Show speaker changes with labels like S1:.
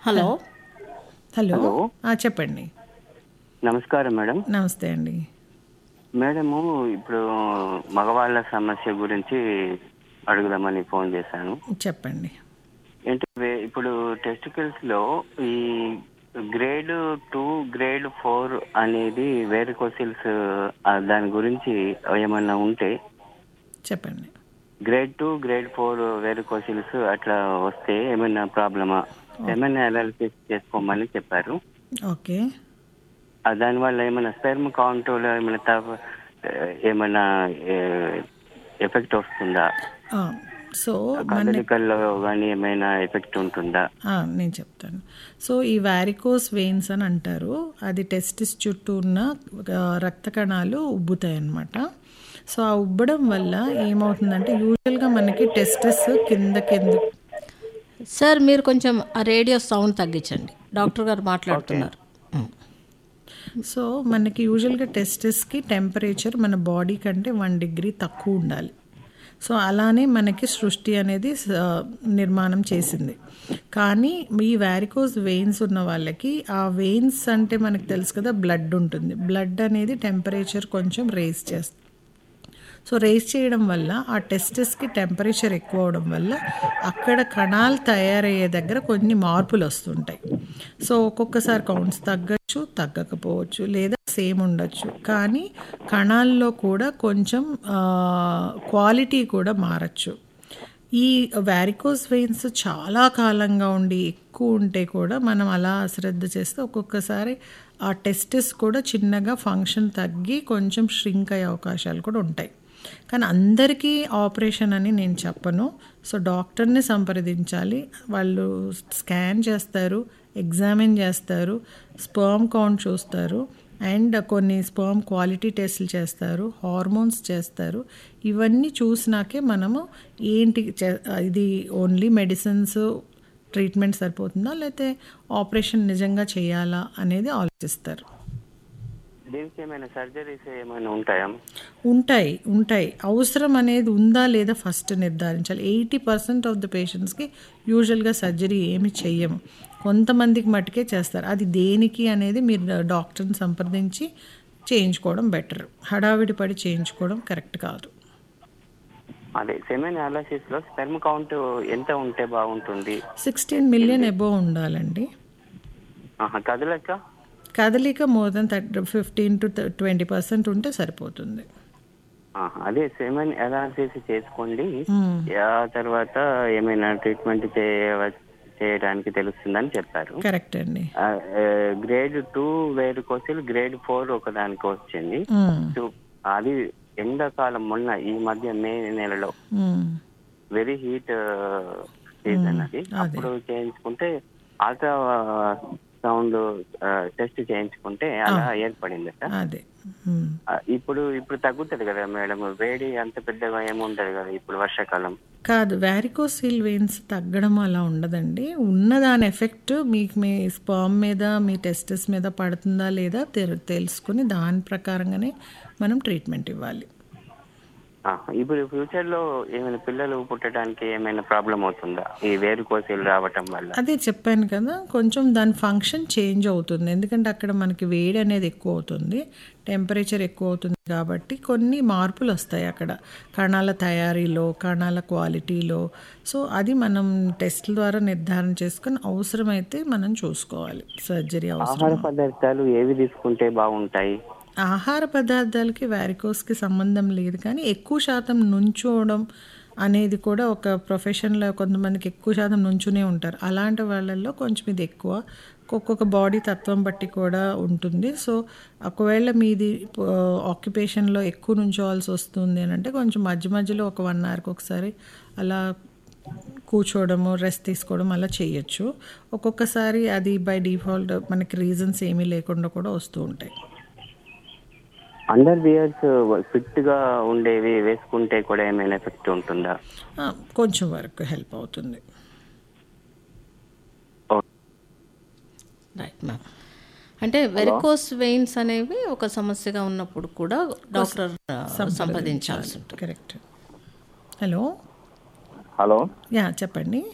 S1: Hello
S2: hello
S3: hello.
S2: ఆ, చెప్పండి
S3: నమస్కారం మేడం
S2: నమస్తే అండి
S3: మేడము ఇప్పుడు మగవాళ్ళ సమస్య గురించి అడుగుదామని ఫోన్ చేశాను
S2: చెప్పండి
S3: ఏంటి వే- ఇప్పుడు టెస్టికల్స్ లో ఈ గ్రేడ్ టూ గ్రేడ్ ఫోర్ అనేది వేరికోసిల్స్ దాని గురించి ఏమన్నా ఉంటే
S2: చెప్పండి
S3: grade two grade four varicoceles అట్లా వస్తే ఏమైనా ప్రాబ్లమా ఏమైనా అనాలిసిస్ చేసుకోమని చెప్పారు
S2: ఓకే
S3: ఆ దానివల్ల ఏమైనా స్పెర్మ్ కౌంట్లో ఏమైనా తప్ప- ఏమైనా ఎఫెక్ట్ వస్తుందా
S2: ఆ, సో మన
S3: కదలికల్లో కానీ ఏమైనా ఎఫెక్ట్ ఉంటుందా
S2: ఆ, నేను చెప్తాను సో ఈ వ్యారికోస్ వెయిన్స్ అని అంటారు అది టెస్టిస్ చుట్టూ ఉన్న ఆ, రక్త కణాలు ఉబ్బుతాయి అన్నమాట సో ఆ ఉబ్బడం వల్ల ఏమవుతుందంటే యూజువల్గా మనకి టెస్టిస్ కింద కింద
S1: సార్ మీరు కొంచెం ఆ రేడియో సౌండ్ తగ్గించండి డాక్టర్ గారు మాట్లాడుతున్నారు ఉమ్.
S2: సో మనకి యూజువల్గా టెస్టిస్కి టెంపరేచర్ మన బాడీ కంటే వన్ డిగ్రీ తక్కువ ఉండాలి సో అలానే మనకి సృష్టి అనేది స- నిర్మాణం చేసింది కానీ ఈ వ్యారికోస్ వెయిన్స్ ఉన్న వాళ్ళకి ఆ వెయిన్స్ అంటే మనకు తెలుసు కదా బ్లడ్ ఉంటుంది బ్లడ్ అనేది టెంపరేచర్ కొంచెం రేస్ చేస్తుంది సో రేస్ చేయడం వల్ల ఆ టెస్టెస్కి టెంపరేచర్ ఎక్కువ అవడం వల్ల అక్కడ కణాలు తయారయ్యే దగ్గర కొన్ని మార్పులు వస్తుంటాయి సో ఒక్కొక్కసారి కౌంట్స్ తగ్గచ్చు తగ్గకపోవచ్చు లేదా సేమ్ ఉండొచ్చు కానీ కణాల్లో కూడా కొంచెం క్వాలిటీ కూడా మారచ్చు ఈ వ్యారికోస్ వెయిన్స్ చాలా కాలంగా ఉండి ఎక్కువ ఉంటే కూడా మనం అలా అశ్రద్ధ చేస్తే ఒక్కొక్కసారి ఆ టెస్టెస్ కూడా చిన్నగా ఫంక్షన్ తగ్గి కొంచెం ష్రింక్ అయ్యే అవకాశాలు కూడా ఉంటాయి కానీ అందరికీ ఆపరేషన్ అని నేను చెప్పను సో డాక్టర్ని సంప్రదించాలి వాళ్ళు స్కాన్ చేస్తారు ఎగ్జామిన్ చేస్తారు స్పర్మ్ కౌంట్ చూస్తారు అండ్ కొన్ని స్పర్మ్ క్వాలిటీ టెస్ట్లు చేస్తారు హార్మోన్స్ చేస్తారు ఇవన్నీ చూసినాకే మనము ఏంటి చే- ఇది ఓన్లీ మెడిసిన్స్ ట్రీట్మెంట్ సరిపోతుందా లేకపోతే ఆపరేషన్ నిజంగా చేయాలా అనేది ఆలోచిస్తారు
S3: దీనికి ఏమైనా సర్జరీస్ ఏమైనా ఉంటాయా
S2: ఉంటాయి ఉంటాయి అవసరం అనేది ఉందా లేదా ఫస్ట్ నిర్ధారించాలి ఎయిటీ పర్సెంట్ ఆఫ్ ద పేషెంట్స్కి యూజువల్గా సర్జరీ ఏమి చెయ్యము కొంతమందికి మట్టుకే చేస్తారు అది దేనికి అనేది మీరు డాక్టర్ని సంప్రదించి చేయించుకోవడం బెటర్ హడావిడి పడి చేయించుకోవడం కరెక్ట్ కాదు
S3: అదే సెమెన్ అనాలిసిస్ లో స్పెర్మ్ కౌంట్ ఎంత ఉంటే బాగుంటుంది
S2: సిక్స్టీన్ మిలియన్ ఎబో ఉండాలండి
S3: ఆహా, కదలక
S2: కదలిక more than thirty fifteen to twenty percent ఉంటే సరిపోతుంది
S3: ఆహా, అదే సెమెన్ అనాలిసిస్ చేసుకోండి
S2: మ్మ్.
S3: ఆ తర్వాత ఏమైనా ట్రీట్మెంట్ చేయ చేయడానికి తెలుస్తుందని చెప్పారు
S2: కరెక్ట్ అండి
S3: ఆ, ఏ, గ్రేడ్ టూ వేరు కోసిల్ గ్రేడ్ ఫోర్ ఒక దానికి వచ్చింది
S2: మ్మ్.
S3: సో, అది ఎండాకాలం మొన్న ఈ మధ్య మే నెలలో
S2: మ్మ్.
S3: వెరీ హీట్ సీజన్ అది అప్పుడు చేయించుకుంటే అల్ట్రా సౌండ్ టెస్ట్ చేయించుకుంటే అలా ఏర్పడిందట
S2: అదే మ్మ్.
S3: ఆ, ఇప్పుడు ఇప్పుడు తగ్గుతుంది కదా మేడం వేడి అంత పెద్దగా ఏముంటది కదా ఇప్పుడు వర్షాకాలం
S2: కాదు వ్యారికోసిల్ వెయిన్స్ తగ్గడం అలా ఉండదండి ఉన్న దాని ఎఫెక్ట్ మీకు మీ స్పర్మ్ మీద మీ టెస్టెస్ మీద పడుతుందా లేదా తెలు- తెలుసుకుని దాని ప్రకారంగానే మనం ట్రీట్మెంట్ ఇవ్వాలి
S3: ఆ, ఇప్పుడు ఫ్యూచర్ లో ఏమైనా పిల్లలు పుట్టడానికి ఏమైనా ప్రాబ్లం అవుతుందా ఈ వేరు కోసిలు రావటం వల్ల
S2: అదే చెప్పాను కదా కొంచెం దాని ఫంక్షన్ చేంజ్ అవుతుంది ఎందుకంటే అక్కడ మనకి వేడి అనేది ఎక్కువ అవుతుంది టెంపరేచర్ ఎక్కువ అవుతుంది కాబట్టి కొన్ని మార్పులు వస్తాయి అక్కడ కణాల తయారీలో కణాల క్వాలిటీలో సో అది మనం టెస్ట్ల ద్వారా నిర్ధారణ చేసుకొని అవసరమైతే మనం చూసుకోవాలి సర్జరీ అవసరం
S3: ఆహార పదార్థాలు ఏవి తీసుకుంటే బాగుంటాయి
S2: ఆహార పదార్థాలకి వ్యారికోస్కి సంబంధం లేదు కానీ ఎక్కువ శాతం నుంచోవడం అనేది కూడా ఒక ప్రొఫెషన్లో కొంతమందికి ఎక్కువ శాతం నుంచునే ఉంటారు అలాంటి వాళ్ళల్లో కొంచెం ఇది ఎక్కువ ఒక్కొక్క బాడీ తత్వం బట్టి కూడా ఉంటుంది సో ఒకవేళ మీది ఆక్యుపేషన్లో ఎక్కువ నుంచోవాల్సి వస్తుంది అని అంటే కొంచెం మధ్య మధ్యలో ఒక వన్ అవర్కి ఒకసారి అలా కూర్చోవడము రెస్ట్ తీసుకోవడం అలా చేయొచ్చు ఒక్కొక్కసారి అది బై డిఫాల్ట్ మనకి రీజన్స్ ఏమీ లేకుండా కూడా వస్తూ ఉంటాయి
S3: అండర్ వియర్స్ ఫిట్ గా ఉండేవి వేసుకుంటే కూడా ఏమైనా ఎఫెక్ట్ ఉంటుందా
S2: ఆ, కొంచెం వరకు హెల్ప్ అవుతుంది
S1: రైట్ మ్యామ్ అంటే వెరికోస్ వెయిన్స్ అనేవి ఒక సమస్యగా ఉన్నప్పుడు కూడా డాక్టర్ ఆ, సంప్రదించాల్సి ఉంటుంది
S2: కరెక్ట్ హలో
S4: హలో
S2: యా చెప్పండి